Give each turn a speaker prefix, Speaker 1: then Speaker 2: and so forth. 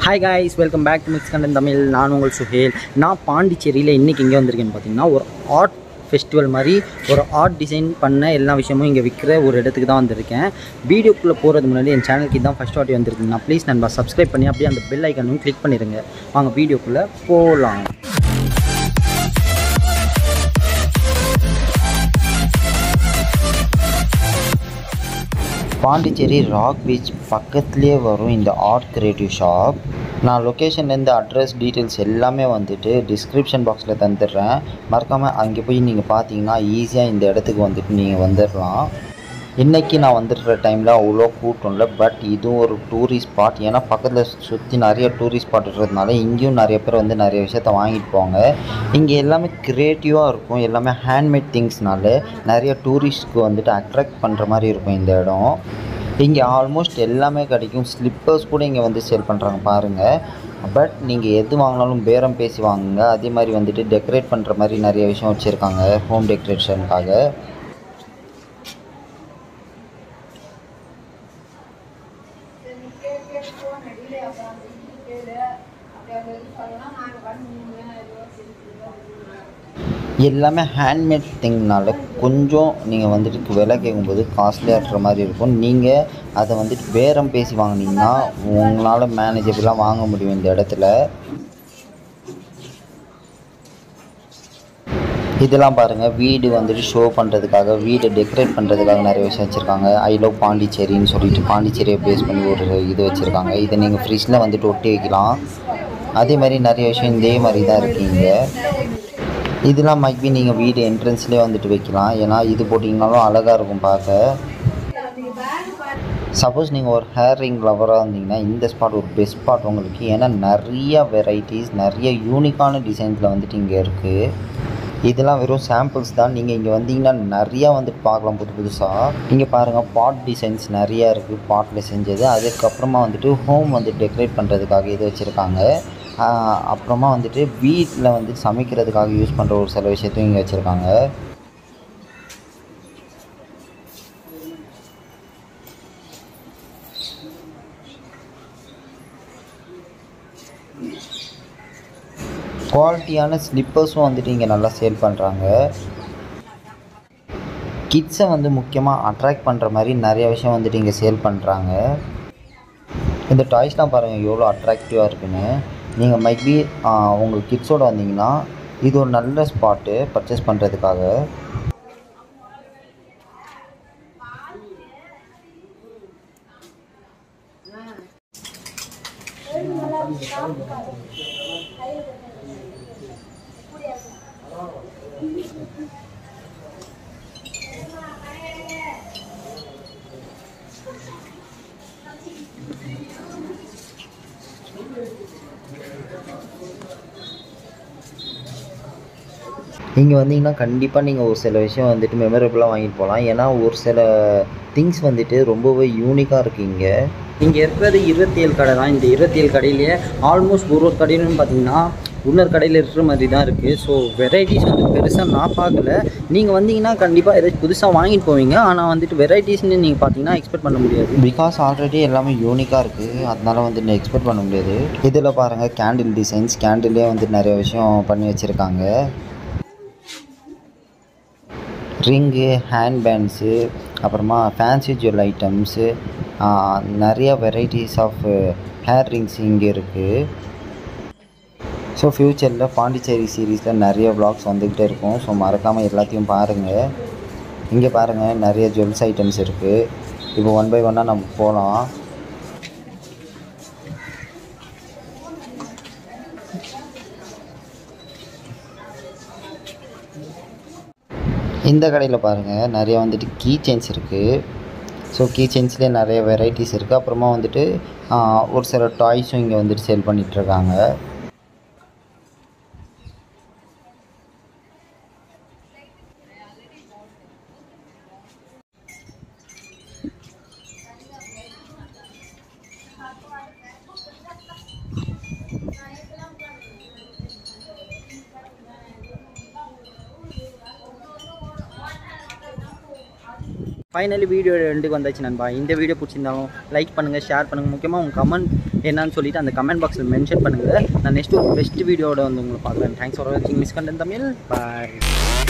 Speaker 1: hi guys welcome back to mix Kandan Tamil நான் உங்கள் சுஹேல் நான் பாண்டிச்சேரியில் இன்றைக்கி எங்கே வந்திருக்கேன்னு பார்த்தீங்கன்னா ஒரு ஆர்ட் ஃபெஸ்டிவல் மாதிரி ஒரு ஆர்ட் டிசைன் பண்ண எல்லா விஷயமும் இங்கே விற்கிற ஒரு இடத்துக்கு தான் வந்திருக்கேன் வீடியோக்குள்ளே போகிறது முன்னாடி என் சேனலுக்கு தான் ஃபஸ்ட் வாட்டி வந்திருக்குங்கண்ணா ப்ளீஸ் நண்பா சப்ஸ்கிரைப் பண்ணி அப்படியே அந்த பெல் ஐக்கனும் கிளிக் பண்ணிடுங்க வாங்க வீடியோக்குள்ளே போகலாம் பாண்டிச்சேரி ராக் பீச் பக்கத்துலேயே வரும் இந்த ஆர்ட் கிரியேட்டிவ் ஷாப் நான் லொக்கேஷன்லேருந்து அட்ரஸ் டீட்டெயில்ஸ் எல்லாமே வந்துட்டு டிஸ்கிரிப்ஷன் பாக்ஸில் தந்துடுறேன் மறக்காமல் அங்கே போய் நீங்கள் பார்த்தீங்கன்னா ஈஸியாக இந்த இடத்துக்கு வந்துட்டு நீங்கள் வந்துடலாம் இன்றைக்கி நான் வந்துடுற டைமில் அவ்வளோ கூட்டம் இல்லை பட் இதுவும் ஒரு டூரிஸ்ட் ஸ்பாட் ஏன்னா பக்கத்தில் சுற்றி நிறைய டூரிஸ்ட் ஸ்பாட் இருக்கிறதுனால இங்கேயும் நிறைய பேர் வந்து நிறைய விஷயத்த வாங்கிட்டு போவாங்க இங்கே எல்லாமே க்ரியேட்டிவாக இருக்கும் எல்லாமே ஹேண்ட்மேட் திங்ஸ்னால நிறைய டூரிஸ்ட்க்கு வந்துட்டு அட்ராக்ட் பண்ணுற மாதிரி இருக்கும் இந்த இடம் இங்கே ஆல்மோஸ்ட் எல்லாமே கிடைக்கும் ஸ்லிப்பர்ஸ் கூட இங்கே வந்து சேல் பண்ணுறாங்க பாருங்கள் பட் நீங்கள் எது வாங்கினாலும் பேரம் பேசி வாங்குங்க அதே மாதிரி வந்துட்டு டெக்கரேட் பண்ணுற மாதிரி நிறைய விஷயம் வச்சுருக்காங்க ஹோம் டெக்கரேஷனுக்காக எல்லாமே ஹேண்ட்மேட் திங்னால கொஞ்சம் நீங்கள் வந்துட்டு விலை கேட்கும்போது காஸ்ட்லியாக இருக்கிற மாதிரி இருக்கும் நீங்கள் அதை வந்துட்டு பேரம் பேசி வாங்கினீங்கன்னா உங்களால் மேனேஜபிளாக வாங்க முடியும் இந்த இடத்துல இதெல்லாம் பாருங்கள் வீடு வந்துட்டு ஷோ பண்ணுறதுக்காக வீடை டெக்கரேட் பண்ணுறதுக்காக நிறைய விஷயம் வச்சுருக்காங்க ஐ லவ் பாண்டிச்சேரின்னு சொல்லிட்டு பாண்டிச்சேரியை பேஸ் பண்ணி ஒரு இது வச்சுருக்காங்க இதை நீங்கள் ஃப்ரிட்ஜில் வந்துட்டு ஒட்டி வைக்கலாம் அதே மாதிரி நிறைய விஷயம் இதே மாதிரி தான் இருக்கீங்க இதெல்லாம் மைக்பி நீங்கள் வீடு என்ட்ரன்ஸ்லேயே வந்துட்டு வைக்கலாம் ஏன்னா இது போட்டிங்கனாலும் அழகாக இருக்கும் பார்க்க சப்போஸ் நீங்கள் ஒரு ஹேர் ரிங் லவராக இருந்தீங்கன்னா இந்த ஸ்பாட் ஒரு பெஸ்ட் ஸ்பாட் உங்களுக்கு ஏன்னா நிறைய வெரைட்டிஸ் நிறைய யூனிக்கான டிசைன்ஸில் வந்துட்டு இங்கே இருக்குது இதெல்லாம் வெறும் சாம்பிள்ஸ் தான் நீங்கள் இங்கே வந்தீங்கன்னா நிறையா வந்துட்டு பார்க்கலாம் புது புதுசாக இங்கே பாருங்கள் பாட் டிசைன்ஸ் நிறையா இருக்குது பாட்டில் செஞ்சது அதுக்கப்புறமா வந்துட்டு ஹோம் வந்து டெக்கரேட் பண்ணுறதுக்காக இது வச்சுருக்காங்க அப்புறமா வந்துட்டு வீட்டில் வந்து சமைக்கிறதுக்காக யூஸ் பண்ணுற ஒரு சில விஷயத்தையும் இங்கே வச்சுருக்காங்க குவாலிட்டியான ஸ்லிப்பர்ஸும் வந்துட்டு இங்கே நல்லா சேல் பண்ணுறாங்க கிட்ஸை வந்து முக்கியமாக அட்ராக்ட் பண்ணுற மாதிரி நிறைய விஷயம் வந்துட்டு இங்கே சேல் பண்ணுறாங்க இந்த டாய்ஸ்லாம் பாருங்கள் எவ்வளோ அட்ராக்டிவாக இருக்குன்னு நீங்கள் மைக்பி உங்கள் கிட்ஸோடு வந்தீங்கன்னா இது ஒரு நல்ல ஸ்பாட்டு பர்ச்சேஸ் பண்ணுறதுக்காக இங்கே வந்தீங்கன்னா கண்டிப்பாக நீங்கள் ஒரு சில விஷயம் வந்துட்டு மெமரபுளாக வாங்கிட்டு போகலாம் ஏன்னா ஒரு சில திங்ஸ் வந்துட்டு ரொம்பவே யூனிக்காக இருக்குது இங்கே இங்கே இருக்கிறது இருபத்தி ஏழு கடை தான் இந்த இருபத்தி ஏழு கடையிலேயே ஆல்மோஸ்ட் ஒரு ஒரு கடையிலும் பார்த்தீங்கன்னா இன்னொரு கடையில் இருக்கிற மாதிரி தான் இருக்குது ஸோ வெரைட்டிஸ் வந்து பெருசாக நான் பார்க்கல நீங்கள் வந்தீங்கன்னா கண்டிப்பாக ஏதாச்சும் புதுசாக வாங்கிட்டு போவீங்க ஆனால் வந்துட்டு வெரைட்டிஸ்னு நீங்கள் பார்த்தீங்கன்னா எக்ஸ்பெக்ட் பண்ண முடியாது பிகாஸ் ஆல்ரெடி எல்லாமே யூனிக்காக இருக்குது அதனால வந்து எக்ஸ்பெக்ட் பண்ண முடியாது இதில் பாருங்கள் கேண்டில் டிசைன்ஸ் கேண்டில்லே வந்து நிறைய விஷயம் பண்ணி வச்சுருக்காங்க ரிங்கு ஹேண்ட் பேண்ட்ஸு அப்புறமா ஃபேன்சி ஜுவல் ஐட்டம்ஸு நிறைய வெரைட்டிஸ் ஆஃப் ஹேர் ரிங்ஸ் இங்கே இருக்குது ஸோ ஃப்யூச்சரில் பாண்டிச்சேரி சீரீஸில் நிறைய வ்ளாக்ஸ் வந்துக்கிட்டே இருக்கும் ஸோ மறக்காமல் எல்லாத்தையும் பாருங்கள் இங்கே பாருங்கள் நிறைய ஜுவல்ஸ் ஐட்டம்ஸ் இருக்குது இப்போ ஒன் பை ஒன்னாக நம்ம போகலாம் இந்த கடையில் பாருங்கள் நிறைய வந்துட்டு கீ செயின்ஸ் இருக்குது ஸோ கீ செயின்ஸ்லேயே நிறைய வெரைட்டிஸ் இருக்குது அப்புறமா வந்துட்டு ஒரு சில டாய்ஸும் இங்கே வந்துட்டு சேல் பண்ணிகிட்ருக்காங்க ஃபைனலி வீடியோ ரெண்டுக்கு வந்தாச்சு நண்பா இந்த வீடியோ பிடிச்சிருந்தாலும் லைக் பண்ணுங்கள் ஷேர் பண்ணுங்கள் முக்கியமாக உங்கள் கமெண்ட்
Speaker 2: என்னன்னு சொல்லிட்டு அந்த கமெண்ட் பாக்ஸில் மென்ஷன் பண்ணுங்கள் நான் நெக்ஸ்ட் ஒரு பெஸ்ட் வீடியோட வந்து உங்களை பார்க்குறேன் தேங்க்ஸ் ஃபார் வாட்சிங் மிஸ் கண்டன் தமிழ் பாய்